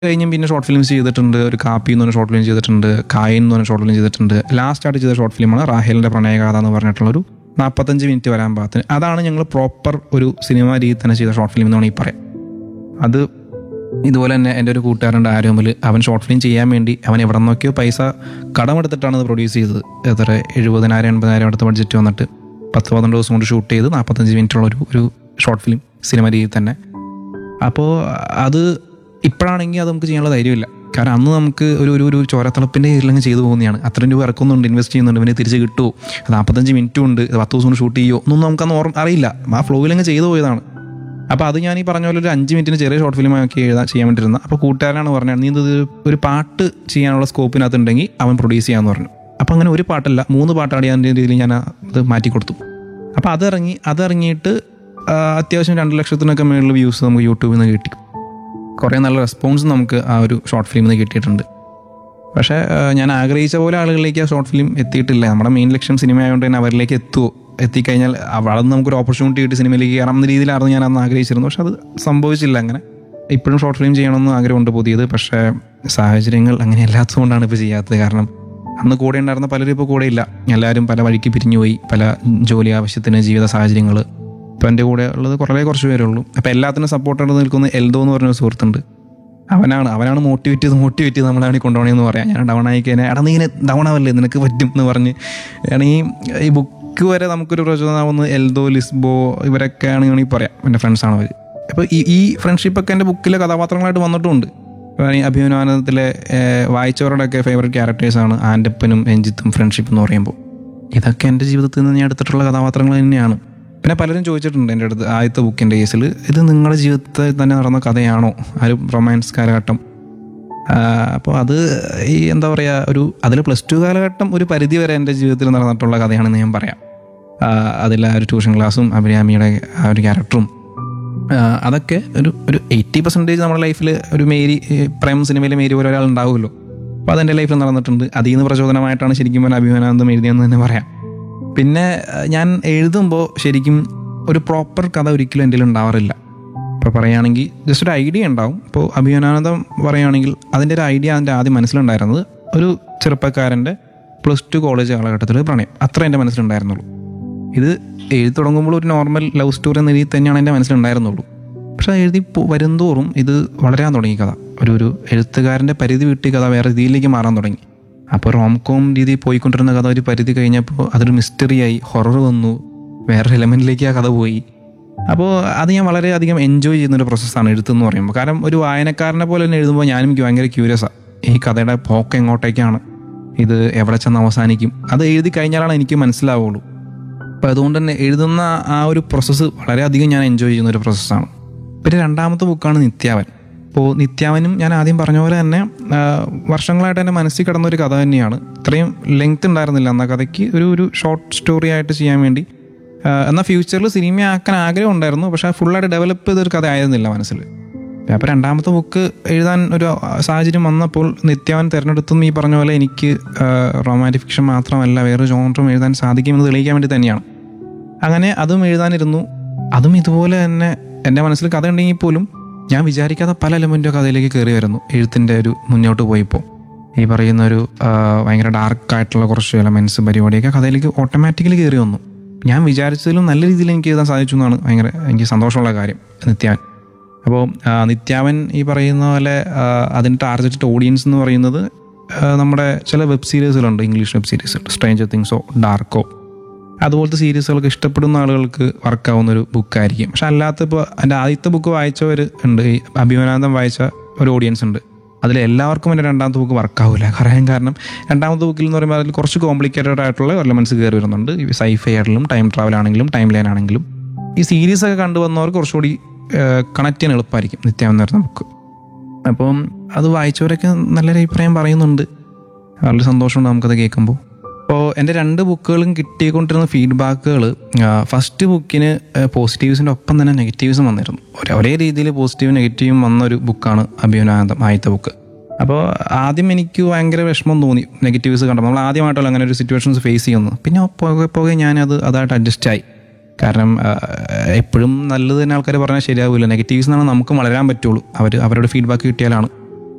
കഴിഞ്ഞും പിന്നെ short films ചെയ്തിട്ടുണ്ട് ഒരു കാപ്പി എന്ന് പറഞ്ഞ ഷോർട്ട് ഫിലിം ചെയ്തിട്ടുണ്ട് കായൻ എന്ന് പറഞ്ഞ ഷോർട്ട് ഫിലിം ചെയ്തിട്ടുണ്ട് ലാസ്റ്റ് ആയിട്ട് ചെയ്ത ഷോർട്ട് ഫിലിമാണ് റാഹേലിന്റെ പ്രണയഗാഥ എന്ന് പറഞ്ഞിട്ടുള്ളൊരു നാൽപ്പത്തഞ്ച് മിനിറ്റ് വരാൻ പാകത്തിന് അതാണ് ഞങ്ങൾ പ്രോപ്പർ ഒരു സിനിമ രീതി തന്നെ ചെയ്ത ഷോർട്ട് ഫിലിം എന്ന് വേണമെങ്കിൽ പറയാം അത് ഇതുപോലെ തന്നെ എൻ്റെ ഒരു കൂട്ടുകാരൻ്റെ ആരോമിൽ അവൻ ഷോർട്ട് ഫിലിം ചെയ്യാൻ വേണ്ടി അവൻ എവിടെ നിന്നൊക്കെയോ പൈസ കടമെടുത്തിട്ടാണ് ഇത് പ്രൊഡ്യൂസ് ചെയ്തത് എത്ര എഴുപതിനായിരം എൺപതിനായിരം അടുത്ത ബഡ്ജറ്റ് വന്നിട്ട് പത്ത് പന്ത്രണ്ട് ദിവസം കൊണ്ട് ഷൂട്ട് ചെയ്ത് നാൽപ്പത്തഞ്ച് മിനിറ്റുള്ള ഒരു ഒരു ഷോർട്ട് ഫിലിം സിനിമ രീതി തന്നെ അപ്പോൾ അത് ഇപ്പോഴാണെങ്കിൽ അത് നമുക്ക് ചെയ്യാനുള്ള ധൈര്യമില്ല കാരണം അന്ന് നമുക്ക് ഒരു ഒരു ഒരു ചോരത്തിളപ്പിൻ്റെ കീഴിലങ്ങ് ചെയ്തു പോകുന്നതാണ് അത്രയും രൂപ ഇറക്കുന്നുണ്ട് ഇൻവെസ്റ്റ് ചെയ്യുന്നുണ്ട് പിന്നെ തിരിച്ച് കിട്ടുമോ അത് നാൽപ്പത്തഞ്ച് മിനിറ്റും ഉണ്ട് ഇത് പത്ത് ദിവസം കൊണ്ട് ഷൂട്ട് ചെയ്യുമോ ഒന്നും നമുക്കന്ന് ഓർമ്മ അറിയില്ല ആ ഫ്ലോയിലങ്ങ് ചെയ്തു പോയതാണ് അപ്പോൾ അത് ഞാൻ ഈ പറഞ്ഞ പോലെ ഒരു അഞ്ച് മിനിറ്റിന് ചെറിയ ഷോർട്ട് ഫിലിം ആക്കി എഴുതാൻ ചെയ്യാൻ വേണ്ടിയിരുന്ന അപ്പോൾ കൂട്ടുകാരനാണ് പറഞ്ഞത് നീ ഇത് ഒരു പാട്ട് ചെയ്യാനുള്ള സ്കോപ്പിനകത്ത് ഉണ്ടെങ്കിൽ അവൻ പ്രൊഡ്യൂസ് ചെയ്യാമെന്ന് പറഞ്ഞു അപ്പോൾ അങ്ങനെ ഒരു പാട്ടല്ല മൂന്ന് പാട്ടാടി അതിൻ്റെ രീതിയിൽ ഞാൻ അത് മാറ്റി കൊടുത്തു അപ്പോൾ അതിറങ്ങി അതിറങ്ങിയിട്ട് ആ, അത്യാവശ്യം രണ്ട് ലക്ഷത്തിനൊക്കെ മേളിൽ വ്യൂസ് നമുക്ക് യൂട്യൂബിൽ നിന്ന് കിട്ടി കുറേ നല്ല റെസ്പോൺസ് നമുക്ക് ആ ഒരു ഷോർട്ട് ഫിലിമിൽ നിന്ന് കിട്ടിയിട്ടുണ്ട് പക്ഷേ ആ, ഞാൻ ആഗ്രഹിച്ച പോലെ ആളുകളിലേക്ക് ആ ഷോർട്ട് ഫിലിം എത്തിയിട്ടില്ല നമ്മുടെ മെയിൻ ലക്ഷ്യം സിനിമ ആയതുകൊണ്ട് തന്നെ അവരിലേക്ക് എത്തുമോ എത്തിക്കഴിഞ്ഞാൽ അവിടെ നിന്ന് നമുക്കൊരു ഓപ്പർച്യൂണിറ്റി കിട്ടി സിനിമയിലേക്ക് കയറാം എന്ന രീതിയിലായിരുന്നു ഞാൻ അന്ന് ആഗ്രഹിച്ചിരുന്നു പക്ഷെ അത് സംഭവിച്ചില്ല അങ്ങനെ ഇപ്പോഴും ഷോർട്ട് ഫിലിം ചെയ്യണമെന്ന് ആഗ്രഹമുണ്ട് പുതിയത് പക്ഷേ സാഹചര്യങ്ങൾ അങ്ങനെ അല്ലാത്തതുകൊണ്ടാണ് ഇപ്പോൾ ചെയ്യാത്തത് കാരണം അന്ന് കൂടെ ഉണ്ടായിരുന്ന പലരും ഇപ്പോൾ കൂടെ ഇല്ല എല്ലാവരും പല വഴിക്ക് പിരിഞ്ഞുപോയി പല ജോലി ആവശ്യത്തിന് ജീവിത സാഹചര്യങ്ങൾ ഇപ്പം എൻ്റെ കൂടെ ഉള്ളത് കുറേ കുറച്ച് പേരേ ഉള്ളൂ അപ്പം എല്ലാത്തിനും സപ്പോർട്ടായിട്ട് നിൽക്കുന്ന എൽദോ എന്ന് പറഞ്ഞ ഒരു സുഹൃത്തുണ്ട് അവനാണ് അവനാണ് മോട്ടിവേറ്റ് ചെയ്ത് മോട്ടിവേറ്റ് ചെയ്ത് നമ്മളാണ് കൊണ്ടുപോകണമെന്ന് പറയാം ഞാൻ ഡൗൺ ആയി കഴിഞ്ഞാൽ എടാ നീ ഇങ്ങനെ ഡൗൺ ആവല്ലേ നിനക്ക് പറ്റും എന്ന് പറഞ്ഞ് ആണ് ഈ ഈ ബുക്ക് വരെ നമുക്കൊരു പ്രചോദനമാവുന്ന എൽദോ ലിസ്ബോ ഇവരൊക്കെ ആണെങ്കിൽ വേണമെങ്കിൽ പറയാം എൻ്റെ ഫ്രണ്ട്സാണ് അവർ അപ്പോൾ ഈ ഈ ഫ്രണ്ട്ഷിപ്പൊക്കെ എൻ്റെ ബുക്കിലെ കഥാപാത്രങ്ങളായിട്ട് വന്നിട്ടുമുണ്ട് അപ്പോൾ ഈ അഭിമാനത്തിലെ വായിച്ചവരുടെയൊക്കെ ഫേവറേറ്റ് ക്യാരക്ടേഴ്സാണ് ആൻ്റപ്പനും രഞ്ജിത്തും ഫ്രണ്ട്ഷിപ്പ് എന്ന് പറയുമ്പോൾ ഇതൊക്കെ എൻ്റെ ജീവിതത്തിൽ നിന്ന് ഞാൻ എടുത്തിട്ടുള്ള കഥാപാത്രങ്ങൾ തന്നെയാണ് പിന്നെ പലരും ചോദിച്ചിട്ടുണ്ട് എൻ്റെ അടുത്ത് ആദ്യത്തെ ബുക്കിൻ്റെ കേസിൽ ഇത് നിങ്ങളുടെ ജീവിതത്തിൽ തന്നെ നടന്ന കഥയാണോ ആ ഒരു റൊമാൻസ് കാലഘട്ടം അപ്പോൾ അത് ഈ എന്താ പറയുക ഒരു അതിൽ പ്ലസ് ടു കാലഘട്ടം ഒരു പരിധി വരെ എൻ്റെ ജീവിതത്തിൽ നടന്നിട്ടുള്ള കഥയാണെന്ന് ഞാൻ പറയാം അതിൽ ആ ഒരു ട്യൂഷൻ ക്ലാസ്സും അഭിരാമിയുടെ ആ ഒരു ക്യാരക്ടറും അതൊക്കെ ഒരു ഒരു എയ്റ്റി പെർസെൻറ്റേജ് നമ്മുടെ ലൈഫിൽ ഒരു മേരി ഈ പ്രേം സിനിമയിലെ മേരി പോലെ ഒരാൾ ഉണ്ടാവുമല്ലോ അപ്പോൾ അതെൻ്റെ ലൈഫിൽ നടന്നിട്ടുണ്ട് അതിൽ നിന്ന് പ്രചോദനമായിട്ടാണ് ശരിക്കും പറഞ്ഞാൽ അഭിമാനാനന്ദം എഴുതിയെന്ന് തന്നെ പറയാം പിന്നെ അഹ് ഞാൻ എഴുതുമ്പോൾ ശരിക്കും ഒരു പ്രോപ്പർ കഥ ഒരിക്കലും എൻ്റെ ഉണ്ടാവാറില്ല ഇപ്പോൾ പറയുകയാണെങ്കിൽ ജസ്റ്റ് ഒരു ഐഡിയ ഉണ്ടാവും ഇപ്പോൾ അഭിമാനാനന്ദം പറയുകയാണെങ്കിൽ അതിൻ്റെ ഒരു ഐഡിയ അതിൻ്റെ ആദ്യം മനസ്സിലുണ്ടായിരുന്നത് ഒരു ചെറുപ്പക്കാരൻ്റെ പ്ലസ് ടു കോളേജ് കാലഘട്ടത്തിൽ പ്രണയം അത്ര എൻ്റെ മനസ്സിലുണ്ടായിരുന്നുള്ളൂ ഇത് എഴുതി തുടങ്ങുമ്പോൾ ഒരു നോർമൽ ലവ് സ്റ്റോറി എന്ന രീതിയിൽ തന്നെയാണ് എൻ്റെ മനസ്സിലുണ്ടായിരുന്നുള്ളൂ പക്ഷെ അത് എഴുതി പോ- വരുംതോറും ഇത് വളരാൻ തുടങ്ങി കഥ ഒരു ഒരു എഴുത്തുകാരൻ്റെ പരിധി വിട്ട് ഈ കഥ വേറെ രീതിയിലേക്ക് മാറാൻ തുടങ്ങി അപ്പോൾ റോം കോം രീതിയിൽ പോയിക്കൊണ്ടിരുന്ന കഥ ഒരു പരിധി കഴിഞ്ഞപ്പോൾ അതൊരു മിസ്റ്ററിയായി ഹൊറർ വന്നു വേറെ എലമെൻറ്റിലേക്ക് ആ കഥ പോയി അപ്പോൾ അത് ഞാൻ വളരെയധികം എൻജോയ് ചെയ്യുന്നൊരു പ്രോസസ്സാണ് എഴുത്തെന്ന് പറയുമ്പോൾ കാരണം ഒരു വായനക്കാരനെ പോലെ തന്നെ എഴുതുമ്പോൾ ഞാനും എനിക്ക് ഭയങ്കര ക്യൂരിയസാണ് ഈ കഥയുടെ പോക്ക് എങ്ങോട്ടേക്കാണ് ഇത് എവിടെ ചെന്ന് അവസാനിക്കും അത് എഴുതി കഴിഞ്ഞാലാണ് എനിക്ക് മനസ്സിലാവുള്ളൂ അപ്പോൾ അതുകൊണ്ട് തന്നെ എഴുതുന്ന ആ ഒരു പ്രോസസ്സ് വളരെയധികം ഞാൻ എൻജോയ് ചെയ്യുന്ന ഒരു പ്രോസസ്സാണ് പിന്നെ രണ്ടാമത്തെ ബുക്കാണ് നിത്യാവൻ അപ്പോൾ നിത്യാവനും ഞാൻ ആദ്യം പറഞ്ഞ പോലെ തന്നെ ആ, വർഷങ്ങളായിട്ട് എൻ്റെ മനസ്സിൽ കിടന്ന ഒരു കഥ തന്നെയാണ് ഇത്രയും ലെങ്ത് ഉണ്ടായിരുന്നില്ല എന്ന കഥയ്ക്ക് ഒരു ഒരു ഷോർട്ട് സ്റ്റോറി ആയിട്ട് ചെയ്യാൻ വേണ്ടി ആ, എന്നാൽ ഫ്യൂച്ചറിൽ സിനിമയാക്കാൻ ആഗ്രഹം ഉണ്ടായിരുന്നു പക്ഷേ ഫുള്ളായിട്ട് ഡെവലപ്പ് ചെയ്തൊരു കഥ ആയിരുന്നില്ല മനസ്സിൽ അപ്പോൾ രണ്ടാമത്തെ ബുക്ക് എഴുതാൻ ഒരു സാഹചര്യം വന്നപ്പോൾ നിത്യാവൻ തിരഞ്ഞെടുത്തും ഈ പറഞ്ഞ പോലെ എനിക്ക് റൊമാൻറ്റിക് ഫിക്ഷൻ മാത്രമല്ല വേറെ ജോണറും എഴുതാൻ സാധിക്കുമെന്ന് തെളിയിക്കാൻ വേണ്ടി തന്നെയാണ് അങ്ങനെ അതും എഴുതാനിരുന്നു അതും ഇതുപോലെ തന്നെ എൻ്റെ മനസ്സിൽ കഥ ഉണ്ടെങ്കിൽ പോലും ഞാൻ വിചാരിക്കാത്ത പല എലമെൻറ്റും കഥയിലേക്ക് കയറി വരുന്നു എഴുത്തിൻ്റെ ഒരു മുന്നോട്ട് പോയപ്പോൾ ഈ പറയുന്ന ഒരു ആ, ഭയങ്കര ഡാർക്കായിട്ടുള്ള കുറച്ച് എലമെൻറ്റ്സ് പരിപാടിയൊക്കെ കഥയിലേക്ക് ഓട്ടോമാറ്റിക്കലി കയറി വന്നു ഞാൻ വിചാരിച്ചതിലും നല്ല രീതിയിൽ എനിക്ക് എഴുതാൻ സാധിച്ചു എന്നാണ് ഭയങ്കര എനിക്ക് സന്തോഷമുള്ള കാര്യം നിത്യാവൻ അപ്പോൾ ആ, നിത്യാവൻ ഈ പറയുന്ന പോലെ ആ, അതിൻ്റെ ടാർഗറ്റഡ് ഓഡിയൻസ് എന്ന് പറയുന്നത് ആ, നമ്മുടെ ചില വെബ് സീരീസുകളുണ്ട് ഇംഗ്ലീഷ് വെബ് സീരീസ് സ്ട്രേഞ്ചർ തിങ്സോ ഡാർക്കോ അതുപോലത്തെ സീരീസുകളൊക്കെ ഇഷ്ടപ്പെടുന്ന ആളുകൾക്ക് വർക്കാവുന്ന ഒരു ബുക്കായിരിക്കും പക്ഷെ അല്ലാത്ത ഇപ്പോൾ എൻ്റെ ആദ്യത്തെ ബുക്ക് വായിച്ചവർ ഉണ്ട് ഈ അഭിമാനാനന്ദം വായിച്ച ഒരു ഓഡിയൻസ് ഉണ്ട് അതിൽ എല്ലാവർക്കും എൻ്റെ രണ്ടാമത്തെ ബുക്ക് വർക്കാവില്ല പറയാൻ കാരണം രണ്ടാമത്തെ ബുക്കിൽ എന്ന് പറയുമ്പോൾ അതിൽ കുറച്ച് കോംപ്ലിക്കേറ്റഡ് ആയിട്ടുള്ള എലമെൻറ്റ്സ് കയറി വരുന്നുണ്ട് ഈ സൈഫൈ ആണെങ്കിലും ടൈം ട്രാവൽ ആണെങ്കിലും ടൈം ലൈൻ ആണെങ്കിലും ഈ സീരീസ് ഒക്കെ കണ്ടുവന്നവർക്ക് കുറച്ചുകൂടി കണക്ട് ചെയ്യാൻ എളുപ്പമായിരിക്കും നിത്യാവൻ എന്ന് പറയുന്ന ബുക്ക് അപ്പം അത് വായിച്ചവരൊക്കെ നല്ലൊരു അഭിപ്രായം പറയുന്നുണ്ട് വളരെ സന്തോഷമുണ്ട് നമുക്കത് കേൾക്കുമ്പോൾ അപ്പോൾ എൻ്റെ രണ്ട് ബുക്കുകളും കിട്ടിക്കൊണ്ടിരുന്ന ഫീഡ്ബാക്കുകൾ ഫസ്റ്റ് ബുക്കിന് പോസിറ്റീവ്സിൻ്റെ ഒപ്പം തന്നെ നെഗറ്റീവ്സും വന്നിരുന്നു ഒരേ- ഒരേ രീതിയിൽ പോസിറ്റീവും നെഗറ്റീവും വന്ന ഒരു ബുക്കാണ് അഭിമാനാനന്ദം ആദ്യത്തെ ബുക്ക് അപ്പോൾ ആദ്യം എനിക്ക് ഭയങ്കര വിഷമം തോന്നി നെഗറ്റീവ്സ് കണ്ടപ്പോൾ നമ്മൾ ആദ്യമായിട്ടല്ല അങ്ങനെ ഒരു സിറ്റുവേഷൻസ് ഫേസ് ചെയ്യുന്നത് പിന്നെ പോകെ പോകെ ഞാനത് അതായിട്ട് അഡ്ജസ്റ്റ് ആയി കാരണം എപ്പോഴും നല്ലത് തന്നെ ആൾക്കാർ പറഞ്ഞാൽ ശരിയാവില്ല നെഗറ്റീവ്സ് എന്നാണ് നമുക്ക് വളരാൻ പറ്റുള്ളൂ അവർ അവരുടെ ഫീഡ്ബാക്ക് കിട്ടിയാലാണ്